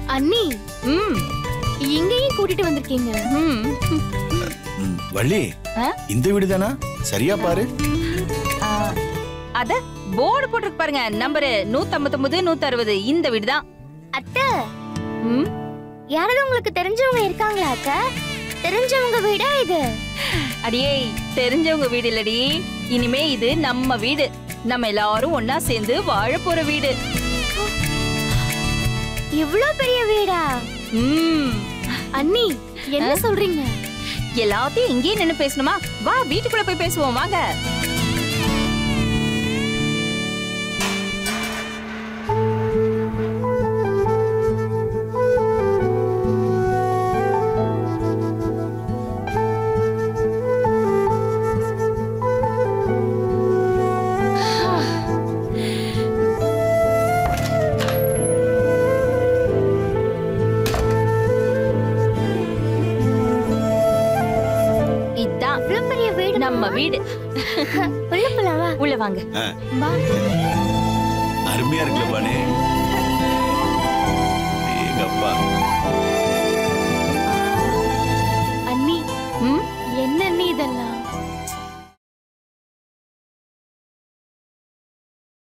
அண்ணி ம் இங்கேயும் கூட்டிட்டு வந்திருக்கீங்க ம் ம், வள்ளி ஆ? இந்த வீடு தானா சரியா பாரு ஆ, அத போர்டு போட்டிருக்கு பாருங்க நம்பரு நூத்தம்பத்தொன்பது நூத்தி அறுபது இந்த வீடு தான் அத்தை ம் யாராவது உங்களுக்கு தெரிஞ்சவங்க இருக்காங்களா அத்தை தெரிஞ்சவங்க வீடா இது அடியே தெரிஞ்சவங்க வீடு இல்லடி இனிமே இது நம்ம வீடு நம்ம எல்லாரும் ஒன்னா சேர்ந்து வாழ போற வீடு இவ்ளோ பெரிய வீடா ம் அண்ணி என்ன சொல்றீங்க எல்லாத்தையும் இங்கேயே நின்னு பேசணுமா வா வீட்டுக்குள்ள போய் பேசுவோம் வாங்க இதான் இவ்ளோ பெரிய வீடு நம்ம வீடு உள்ள போலாம் வா உள்ள வாங்க வா அருமையா இருக்குல்ல பானு